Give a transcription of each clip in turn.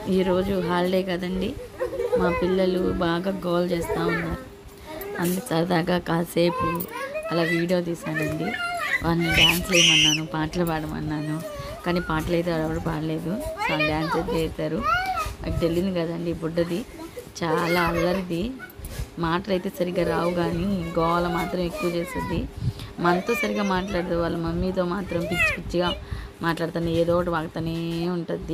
ఈరోజు హాలిడే కదండి మా పిల్లలు బాగా గోల్ చేస్తూ ఉన్నారు అందు సరదాగా కాసేపు అలా వీడియో తీశానండి వాళ్ళని డ్యాన్స్ వేయమన్నాను పాటలు పాడమన్నాను కానీ పాటలు అయితే ఎవరు పాడలేదు సో డ్యాన్స్ అయితే చేశారు నాకు తెలియదు కదండి బుడ్డది చాలా అల్లరిది మాటలు అయితే సరిగ్గా రావు కానీ గోల మాత్రం ఎక్కువ చేస్తుంది మనతో సరిగ్గా మాట్లాడదు వాళ్ళ మమ్మీతో మాత్రం పిచ్చి పిచ్చిగా మాట్లాడుతానే ఏదో ఒకటి వాగుతూనే ఉంటుంది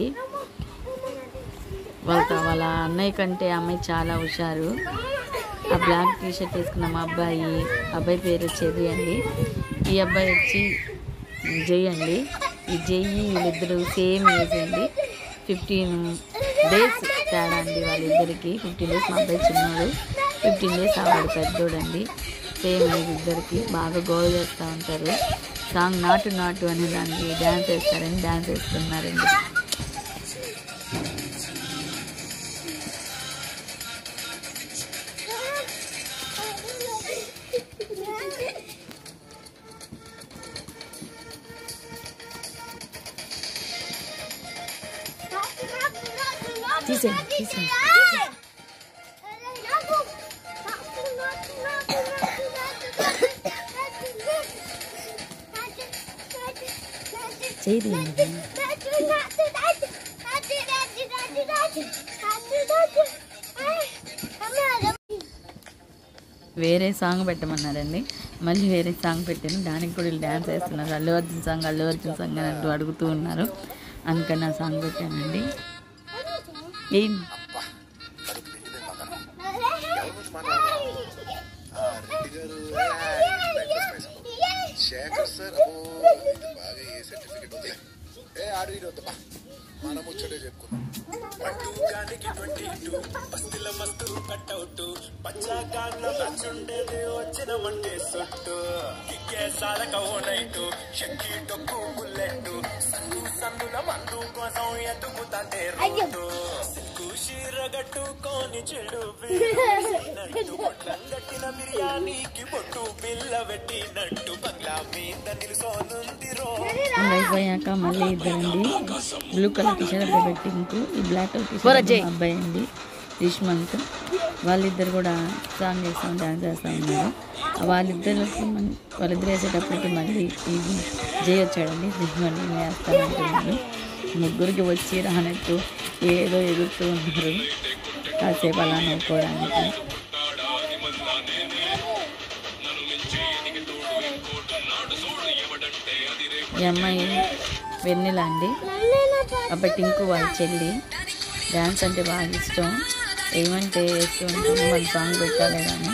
వాళ్ళ వాళ్ళ అన్నయ్య కంటే అమ్మాయి చాలా హుషారు ఆ బ్లాక్ టీ షర్ట్ వేసుకున్న మా అబ్బాయి అబ్బాయి పేరు వచ్చేది అండి ఈ అబ్బాయి వచ్చి జై అండి ఈ జై వీళ్ళిద్దరు సేమ్ ఏజ్ అండి ఫిఫ్టీన్ డేస్ తేడా అండి వాళ్ళిద్దరికి ఫిఫ్టీన్ డేస్ మా అబ్బాయి చిన్నోడు ఫిఫ్టీన్ డేస్ ఆవిడ పెద్దోడు అండి సేమ్ ఏజ్ ఇద్దరికి బాగా గోల్ చేస్తూ ఉంటారు సాంగ్ నాటు నాటు అనే దానికి డ్యాన్స్ వేస్తారని డ్యాన్స్ వేస్తున్నారండి తీసేయండి, తీసేయండి. చేయి తీయండి. వేరే సాంగ్ పెట్టమన్నారండి మళ్ళీ వేరే సాంగ్ పెట్టాను దానికి కూడా వీళ్ళు డ్యాన్స్ వేస్తున్నారు అల్లు అర్జున్ సాంగ్ అల్లు అర్జున్ సాంగ్ అని అంటూ అడుగుతూ ఉన్నారు అందుకని ఆ సాంగ్ పెట్టానండి ఏం శేఖర్ సార్ అబ్బో, ఇది బాగా ఏ సర్టిఫికెట్ ఉంది ఏ ఆడు ఇటు వద్దు, బా. మనం ముచ్చటే చెప్పుకుందాం పట్టు గానికి ట్వంటీ టూ బస్తీల మస్తు కట్అవుట్ పచ్చాకాన్లో నచ్చుండేది వచ్చినమంటే సొట్టు కిక్కే సాలక ఓ నైటు షక్కి డొక్కు బుల్లెట్ సందు సందుల మందు కోసం ఎదుగుతాంటే రోడ్డు సిగ్గు షీరగట్టుకోని చెడు వీరునట్టు పొట్లం గట్టిన బిర్యానీకి పొట్టు బిల్ల పెట్టినట్టు బంగ్లా మీద నిలుసోనుంది రో అది అయిపోయాక మళ్ళీ ఇద్దరండి బ్లూ కలర్ టీ షర్ట్ అబ్బాయి పింక్ ఈ బ్లాక్ కలర్ టీ షర్ట్ మా అబ్బాయి అండి రిష్మంత్ వాళ్ళిద్దరు కూడా సాంగ్ చేస్తాం డాన్స్ చేస్తూ ఉన్నారు వాళ్ళిద్దరికి మన- వాళ్ళిద్దరు వేసేటప్పటికి మళ్ళీ ఈ జై వచ్చాడండి జై మళ్ళీ నేను వేస్తానంటున్నాను ముగ్గురికి వచ్చి రానట్టు ఏదో ఎగురుతూ ఉన్నారు కాసేపు అలా నవ్వుకోవడానికి ఈ అమ్మాయి వెన్నెల అండి అబ్బాయి టింకు వాళ్ళ చెల్లి డ్యాన్స్ అంటే బాగా ఇష్టం ఏమంటే వేస్తూ ఉంటుంది మన సాంగ్ పెట్టాలి కానీ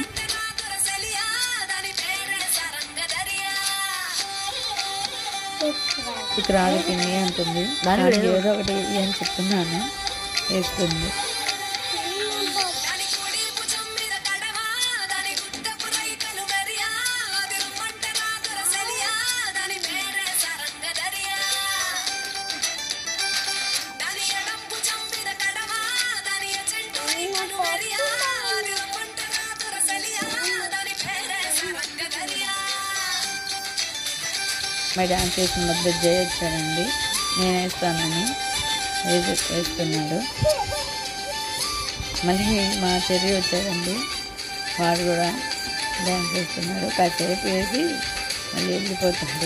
ఇక రాదు పిన్ని అంటుంది దానికి ఏదో ఒకటి ఇయ్యి అని చెప్తున్నాను వేస్తుంది మా డాన్స్ వేసిన మధ్య జయ వచ్చాడండి నేను వేస్తానని వేసి వేస్తున్నాడు మళ్ళీ మా చెర్రి వచ్చాడండి వాడు కూడా డ్యాన్స్ వేస్తున్నాడు కాసేపు వేసి మళ్ళీ వెళ్ళిపోతాడు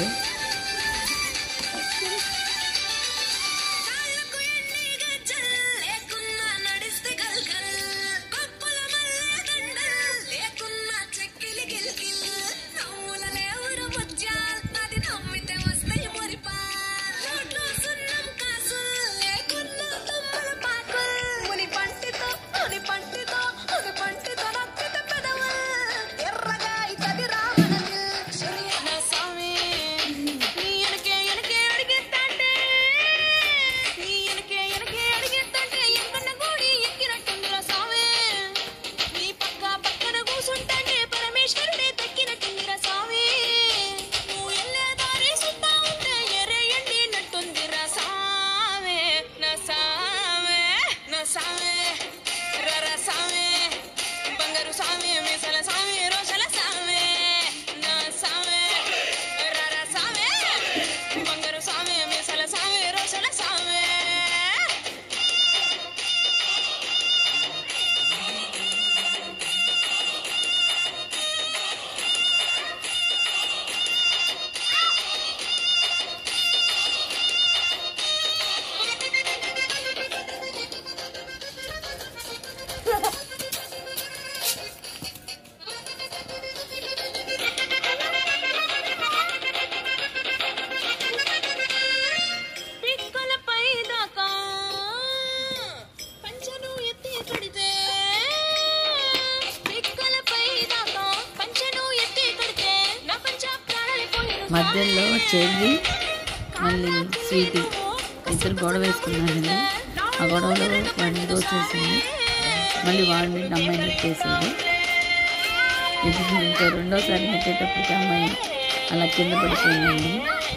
మధ్యలో చెర్రీ మళ్ళీ స్వీటీ ఇద్దరు గొడవ వేసుకున్నారండి ఆ గొడవలో వాడిని దోచేసింది మళ్ళీ వాడిని అమ్మాయిని నెట్టేసాడు ఇప్పుడు ఇంకా రెండోసారి నెట్టేటప్పటికి అమ్మాయి అలా కింద పడిపోయిందండి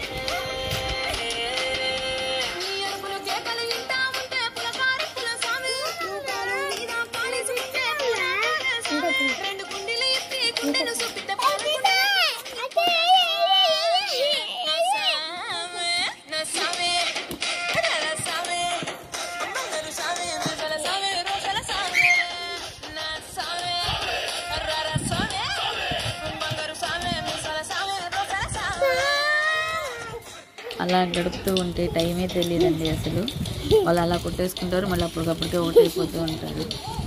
రెండు గుండెలు ఎత్తి గుండెను చూపితే పాడుకుంటే నా సామే నా సామే నా సామే బంగారు సామే రోజల సామే రోజల సామే నా సామే రర సామే బంగారు సామే ముసల సామే రోజల సామే అలా గడుపుతూ ఉంటే టైమే తెలియదండి అసలు వాళ్ళు అలా కొట్టేసుకుంటారు మళ్ళీ అప్పటికప్పటికే ఒకటైపోతూ ఉంటారు